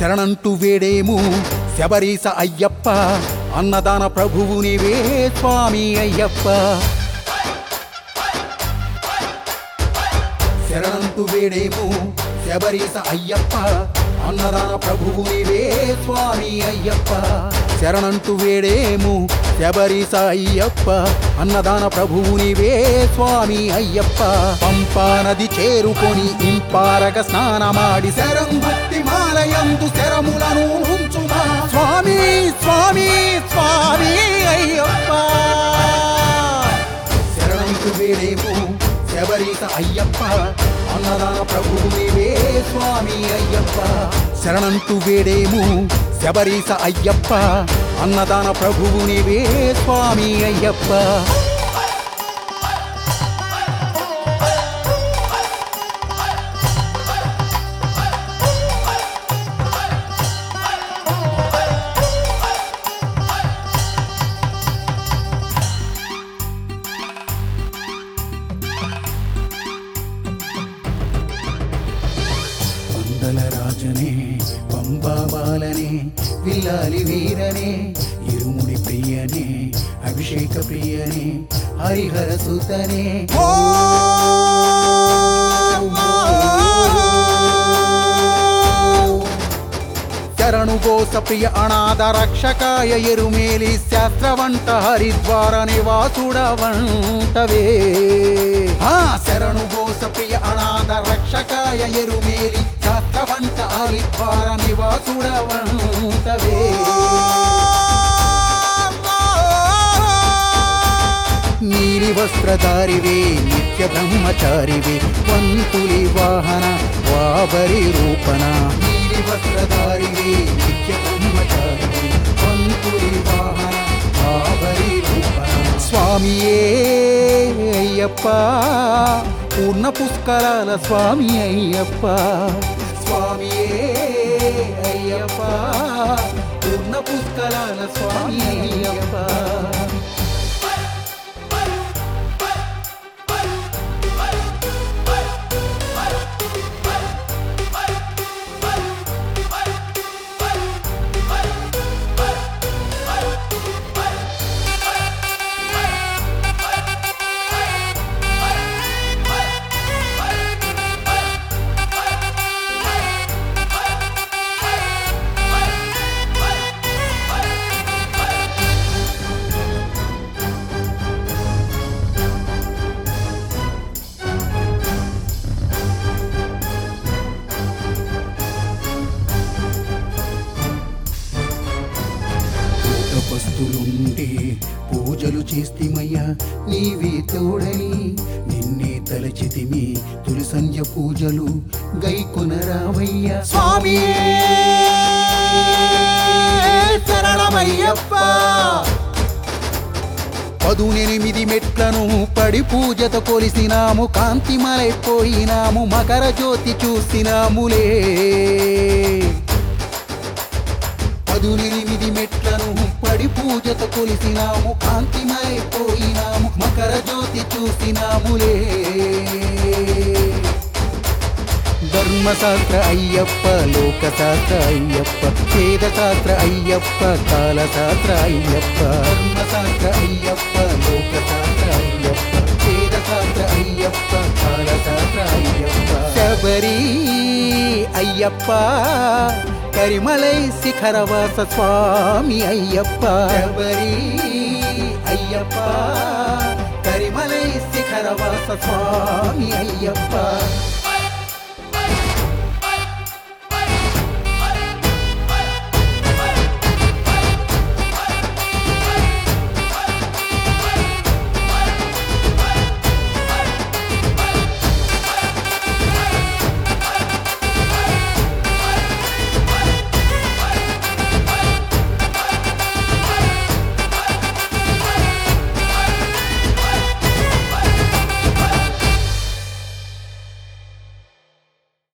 శరణంటూ వేడేము శబరీస అయ్యప్ప అన్నదాన ప్రభువు నీవే స్వామి అయ్యప్ప శరణంటూ వేడేము శబరీస అయ్యప్ప అన్నదాన ప్రభువు నీవే స్వామి అయ్యప్ప శరణంటూ వేడేము శబరీస అయ్యప్ప అన్నదాన ప్రభువు నీవే స్వామి అయ్యప్ప పంపా నది చేరుకొని ఇంపారగ స్నానమాడి శరంగుత్తి మాలయందు శరములను ఉంచుమా స్వామి స్వామి స్వామి అయ్యప్ప శరణంకు వేడేము శబరీత అయ్యప్ప అన్నదాన ప్రభువు నీవే స్వామి అయ్యప్ప శరణంటూ వేడేము శబరీస అయ్యప్ప అన్నదాన ప్రభువు నీవే స్వామి అయ్యప్ప వందల రాజనే పంబాబాలనే విల్లాలి వీరనే ఇరుముడి ప్రియనే అభిషేక ప్రియనే హరిహర సుతనే శరణు గోస ప్రియ అనాథ రక్షకాయ ఎరుమేలి శాస్త్రవంట హరిద్వార నివాసుడవంటవే ఆ శరణు గోస ప్రియ అనాథ రక్షకాయ ఎరుమేలి శాస్త్రవంట హరిద్వార నివాసుడవంటవే నీలి వస్త్రధారివే నిత్య బ్రహ్మచారివే వంతులి వాహన వాబరి రూపణ నీలి వస్త్రధారివే నిత్య బ్రహ్మచారివే వంతులి వాహన వాబరి రూపణ స్వామియే అయ్యప్ప పూర్ణ పుష్కరాల స్వామి అయ్యప్ప స్వామియే అయ్యప్ప పూర్ణ పుష్కరాల స్వామి అయ్యప్ప తపస్తులుంటే పూజలు చేస్తిమయ్యా నీవే తోడని నిన్నే తలచితిమి తొలి సంధ్య పూజలు గైకొనరావయ్యా స్వామి శరణమయ్యప్ప పదునెనిమిది మెట్లను పడి పూజతో కొలిసినాము కాంతిమలైపోయినాము మకర జ్యోతి చూసినాములే పదునెనిమిది మెట్లను పడి పూజతో కొలిసినాము కాంతిమైపోయినాము మకర జ్యోతి చూసినాములే ధర్మశాస్త్ర అయ్యప్ప లోకశాస్త్ర అయ్యప్ప వేదశాస్త్ర అయ్యప్ప కాలశాస్త్ర అయ్యప్ప ధర్మశాస్త్ర అయ్యప్ప లోకశాస్త్ర అయ్యప్ప వేదశాస్త్ర అయ్యప్ప కాలశాస్త్ర అయ్యప్ప శబరి అయ్యప్ప కరిమలై శిఖరవాస స్వామి అయ్యప్ప శబరి అయ్యప్ప కరిమలై శిఖరవాస స్వామి అయ్యప్ప